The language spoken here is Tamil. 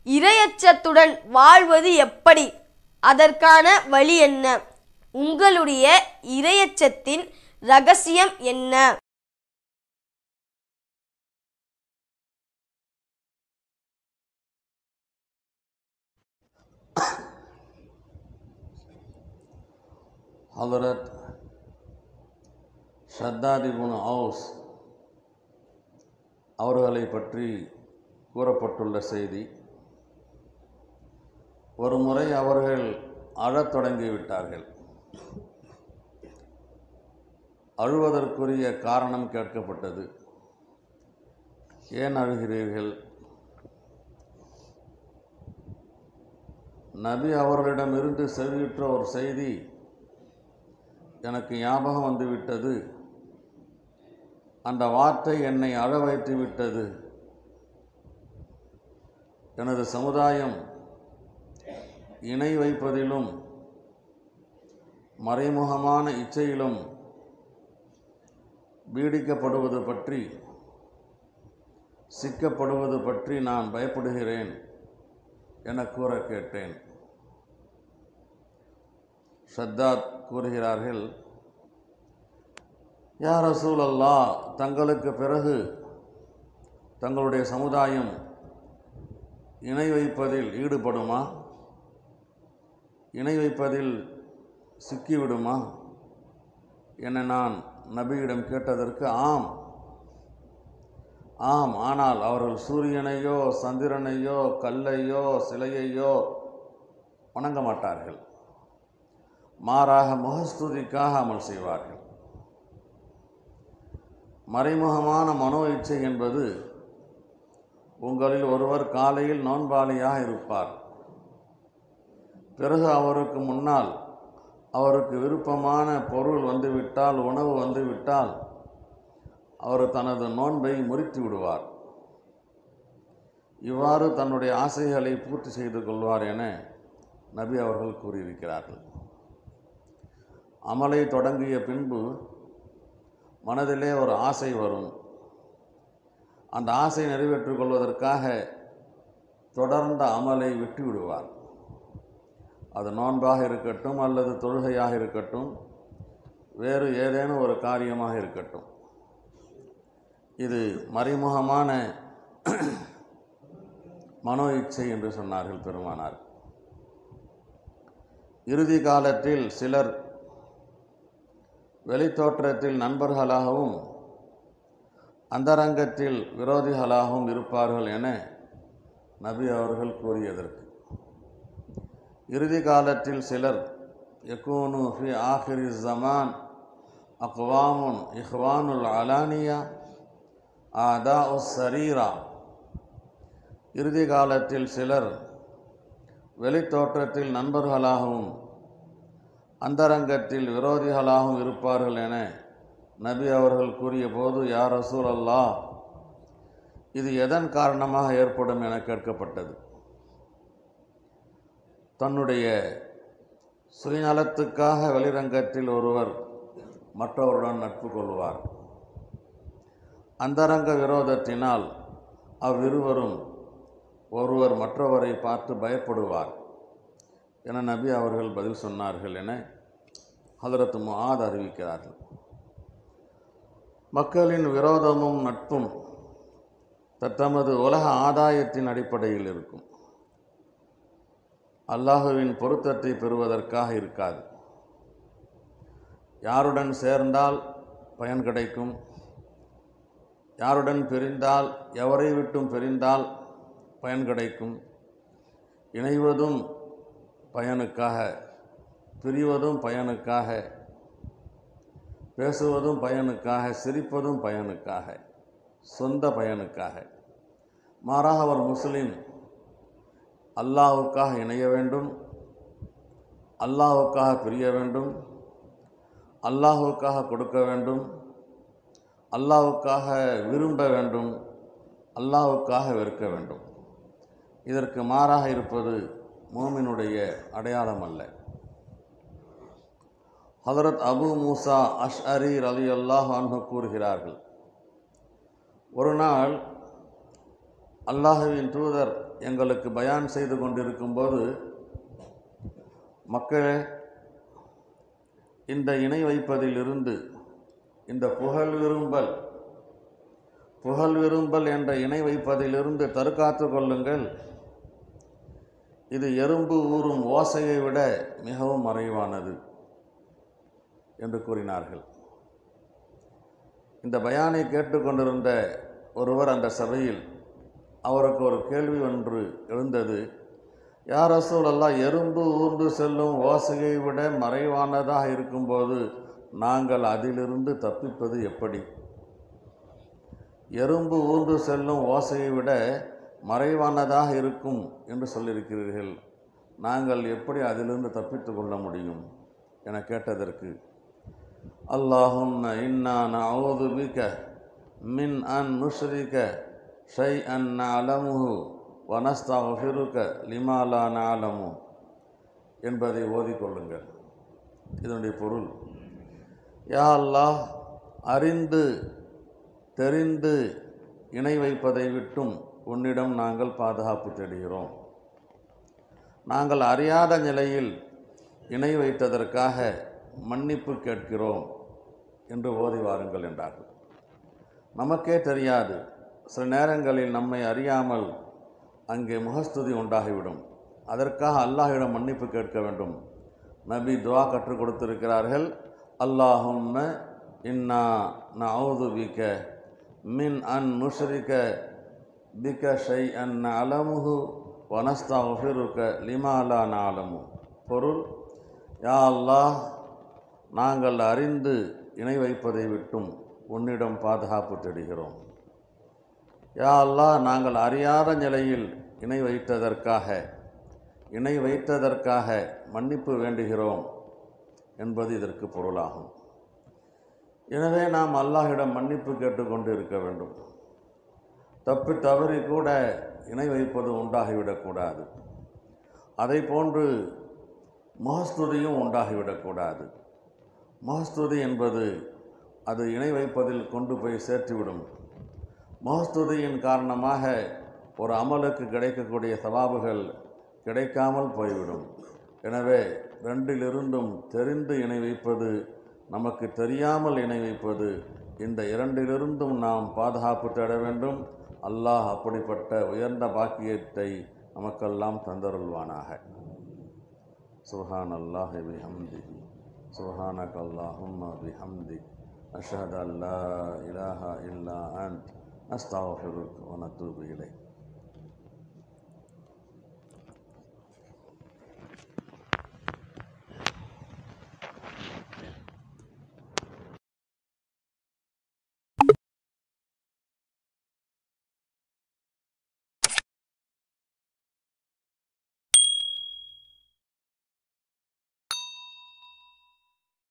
இரையச்சத்துடன் வாழ்வது எப்படி அதற்கான வழி என்ன உங்களுடைய இரையச்சத்தின் ரகசியம் என்ன ஹலரத் ஷத்தாதிபுன் ஹவுஸ் அவர்களை பற்றி கூறப்பட்டுள்ள செய்தி ஒரு முறை அவர்கள் அழத் தொடங்கிவிட்டார்கள் அழுவதற்குரிய காரணம் கேட்கப்பட்டது ஏன் அழுகிறீர்கள் நபி அவர்களிடமிருந்து செவியுற்ற ஒரு செய்தி எனக்கு ஞாபகம் வந்துவிட்டது அந்த வார்த்தை என்னை அழ வைத்து விட்டது எனது சமுதாயம் இணை வைப்பதிலும் மறைமுகமான இச்சையிலும் பீடிக்கப்படுவது பற்றி சிக்கப்படுவது பற்றி நான் பயப்படுகிறேன் என கூற கேட்டேன் ஷத்தாத் கூறுகிறார்கள் யார் ரசூல் அல்லா தங்களுக்கு பிறகு தங்களுடைய சமுதாயம் இணை வைப்பதில் ஈடுபடுமா இணை வைப்பதில் சிக்கிவிடுமா என நான் நபியிடம் கேட்டதற்கு ஆம் ஆம் ஆனால் அவர்கள் சூரியனையோ சந்திரனையோ கல்லையோ சிலையையோ வணங்க மாட்டார்கள் மாறாக முகஸ்துதிக்காக அமல் செய்வார்கள் மறைமுகமான மனோ இச்சை என்பது உங்களில் ஒருவர் காலையில் நோன்பாளியாக இருப்பார் பிறகு அவருக்கு முன்னால் அவருக்கு விருப்பமான பொருள் வந்துவிட்டால் உணவு வந்துவிட்டால் அவர் தனது நோன்பை முறித்து விடுவார் இவ்வாறு தன்னுடைய ஆசைகளை பூர்த்தி செய்து கொள்வார் என நபி அவர்கள் கூறியிருக்கிறார்கள் அமலை தொடங்கிய பின்பு மனதிலே ஒரு ஆசை வரும் அந்த ஆசை நிறைவேற்றிக் கொள்வதற்காக தொடர்ந்த அமலை விட்டு விடுவார் அது நோன்பாக இருக்கட்டும் அல்லது தொழுகையாக இருக்கட்டும் வேறு ஏதேனும் ஒரு காரியமாக இருக்கட்டும் இது மறைமுகமான மனோ இச்சை என்று சொன்னார்கள் பெருமானார் இறுதி காலத்தில் சிலர் வெளித்தோற்றத்தில் நண்பர்களாகவும் அந்தரங்கத்தில் விரோதிகளாகவும் இருப்பார்கள் என நபி அவர்கள் கூறியதற்கு இறுதி காலத்தில் சிலர் யக்கூனு ஃபி ஆஹிரி ஜமான் அக்வாமுன் இஹ்வானுல் அலானியா ஆதா உஸ் சரீரா இறுதி காலத்தில் சிலர் வெளித்தோற்றத்தில் நண்பர்களாகவும் அந்தரங்கத்தில் விரோதிகளாகவும் இருப்பார்கள் என நபி அவர்கள் கூறிய போது யார் ரசூல் அல்லா இது எதன் காரணமாக ஏற்படும் என கேட்கப்பட்டது தன்னுடைய சுயநலத்துக்காக வெளிரங்கத்தில் ஒருவர் மற்றவருடன் நட்பு கொள்வார் அந்தரங்க விரோதத்தினால் அவ்விருவரும் ஒருவர் மற்றவரை பார்த்து பயப்படுவார் என நபி அவர்கள் பதில் சொன்னார்கள் என ஹதரத் முஆத் அறிவிக்கிறார்கள் மக்களின் விரோதமும் நட்பும் தத்தமது உலக ஆதாயத்தின் அடிப்படையில் இருக்கும் அல்லாஹுவின் பொருத்தத்தை பெறுவதற்காக இருக்காது யாருடன் சேர்ந்தால் பயன் கிடைக்கும் யாருடன் பிரிந்தால் எவரை விட்டும் பிரிந்தால் பயன் கிடைக்கும் இணைவதும் பயனுக்காக பிரிவதும் பயனுக்காக பேசுவதும் பயனுக்காக சிரிப்பதும் பயனுக்காக சொந்த பயனுக்காக மாறாக அவர் முஸ்லீம் அல்லாஹுக்காக இணைய வேண்டும் அல்லாஹுக்காக பிரிய வேண்டும் அல்லாஹுக்காக கொடுக்க வேண்டும் அல்லாஹுக்காக விரும்ப வேண்டும் அல்லாஹுக்காக வெறுக்க வேண்டும் இதற்கு மாறாக இருப்பது மோமினுடைய அடையாளம் அல்ல ஹதரத் அபு மூசா அஷ்அரி ரலி அல்லாஹ் அன்ஹு கூறுகிறார்கள் ஒரு நாள் அல்லாஹுவின் தூதர் எங்களுக்கு பயான் செய்து கொண்டிருக்கும்போது மக்களே இந்த இணை வைப்பதிலிருந்து இந்த புகழ் விரும்பல் புகழ் விரும்பல் என்ற இணை வைப்பதிலிருந்து தற்காத்து கொள்ளுங்கள் இது எறும்பு ஊறும் ஓசையை விட மிகவும் மறைவானது என்று கூறினார்கள் இந்த பயானை கேட்டுக்கொண்டிருந்த ஒருவர் அந்த சபையில் அவருக்கு ஒரு கேள்வி ஒன்று எழுந்தது யார் ரசூலல்லா எறும்பு ஊர்ந்து செல்லும் ஓசையை விட மறைவானதாக இருக்கும்போது நாங்கள் அதிலிருந்து தப்பிப்பது எப்படி எறும்பு ஊர்ந்து செல்லும் ஓசையை விட மறைவானதாக இருக்கும் என்று சொல்லியிருக்கிறீர்கள் நாங்கள் எப்படி அதிலிருந்து தப்பித்து கொள்ள முடியும் என கேட்டதற்கு அல்லாஹும் இன்னா நவுது பிக மின் அன் நுஷ்ரிக ஷை அன் அலமுஹு வனஸ்தாஃபிருக்க லிமாலா நாலமு என்பதை ஓதிக்கொள்ளுங்கள் இதனுடைய பொருள் யா அல்லாஹ் அறிந்து தெரிந்து இணை வைப்பதை விட்டும் உன்னிடம் நாங்கள் பாதுகாப்பு தேடுகிறோம் நாங்கள் அறியாத நிலையில் இணை வைத்ததற்காக மன்னிப்பு கேட்கிறோம் என்று ஓதி வாருங்கள் என்றார்கள் நமக்கே தெரியாது சில நேரங்களில் நம்மை அறியாமல் அங்கே முகஸ்துதி உண்டாகிவிடும் அதற்காக அல்லாஹ்விடம் மன்னிப்பு கேட்க வேண்டும் நபி துவா கற்றுக் கொடுத்திருக்கிறார்கள் அல்லாஹும்ம இன்னா நவுது பிக மின் அன் நுஷ்ரிக பிக ஷை அன் அலமுஹு வனஸ்தாஃபிருக்க லிமாலா நாலமு பொருள் யா அல்லாஹ் நாங்கள் அறிந்து இணை வைப்பதை விட்டும் உன்னிடம் பாதுகாப்பு தேடுகிறோம் யா அல்லாஹ் நாங்கள் அறியாத நிலையில் இணை வைத்ததற்காக இணை வைத்ததற்காக மன்னிப்பு வேண்டுகிறோம் என்பது இதற்கு பொருளாகும் எனவே நாம் அல்லாஹ்விடம் மன்னிப்பு கேட்டுக்கொண்டு இருக்க வேண்டும் தப்பி தவறி கூட இணை வைப்பது உண்டாகிவிடக்கூடாது அதை போன்று முகஸ்துதியும் உண்டாகிவிடக்கூடாது முகஸ்துதி என்பது அது இணை வைப்பதில் கொண்டு போய் சேர்த்துவிடும் முகஸ்துதியின் காரணமாக ஒரு அமலுக்கு கிடைக்கக்கூடிய சவாபுகள் கிடைக்காமல் போய்விடும் எனவே ரெண்டிலிருந்தும் தெரிந்து இணை வைப்பது நமக்கு தெரியாமல் இணை வைப்பது இந்த இரண்டிலிருந்தும் நாம் பாதுகாப்பு தேட வேண்டும் அல்லாஹ் அப்படிப்பட்ட உயர்ந்த பாக்கியத்தை நமக்கெல்லாம் தந்தருள்வானாக சுஹான் அல்லாஹ் பிஹம்திஹி سبحانك اللهم بحمدك أشهد أن لا إله إلا أنت نستغفرك ونتوب إليك